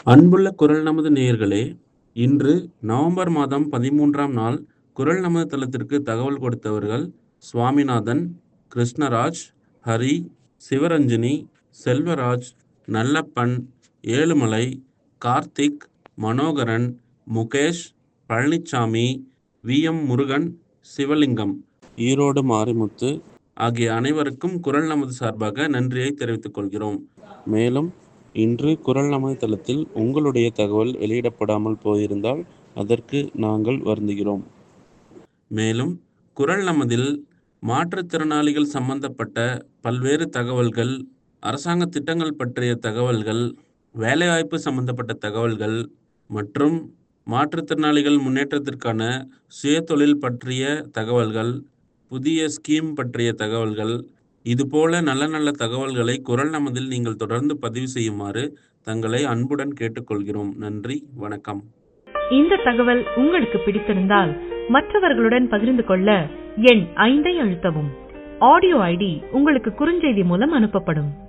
அன்புள்ள குரல் நமது நேயர்களே இன்று நவம்பர் மாதம் பதிமூன்றாம் நாள் குரல் நமது தளத்திற்கு தகவல் கொடுத்தவர்கள் சுவாமிநாதன் கிருஷ்ணராஜ் ஹரி சிவரஞ்சனி செல்வராஜ் நல்லப்பன் ஏழுமலை கார்த்திக் மனோகரன் முகேஷ் பழனிச்சாமி வி எம் முருகன் சிவலிங்கம் ஈரோடு மாரிமுத்து ஆகிய அனைவருக்கும் குரல் நமது சார்பாக நன்றியை தெரிவித்துக் கொள்கிறோம் மேலும் இன்று குரல் நமது தளத்தில் உங்களுடைய தகவல் வெளியிடப்படாமல் போயிருந்தால் அதற்கு நாங்கள் வருந்துகிறோம் மேலும் குரல் நமதில் மாற்றுத்திறனாளிகள் சம்பந்தப்பட்ட பல்வேறு தகவல்கள் அரசாங்க திட்டங்கள் பற்றிய தகவல்கள் வேலைவாய்ப்பு சம்பந்தப்பட்ட தகவல்கள் மற்றும் மாற்றுத்திறனாளிகள் முன்னேற்றத்திற்கான சுயதொழில் பற்றிய தகவல்கள் புதிய ஸ்கீம் பற்றிய தகவல்கள் இதுபோல நல்ல நல்ல தகவல்களை குரல் நமதில் நீங்கள் தொடர்ந்து பதிவு செய்யுமாறு தங்களை அன்புடன் கேட்டுக்கொள்கிறோம் நன்றி வணக்கம் இந்த தகவல் உங்களுக்கு பிடித்திருந்தால் மற்றவர்களுடன் பகிர்ந்து கொள்ள எண் ஐந்தை அழுத்தவும் ஆடியோ ஐடி உங்களுக்கு குறுஞ்செய்தி மூலம் அனுப்பப்படும்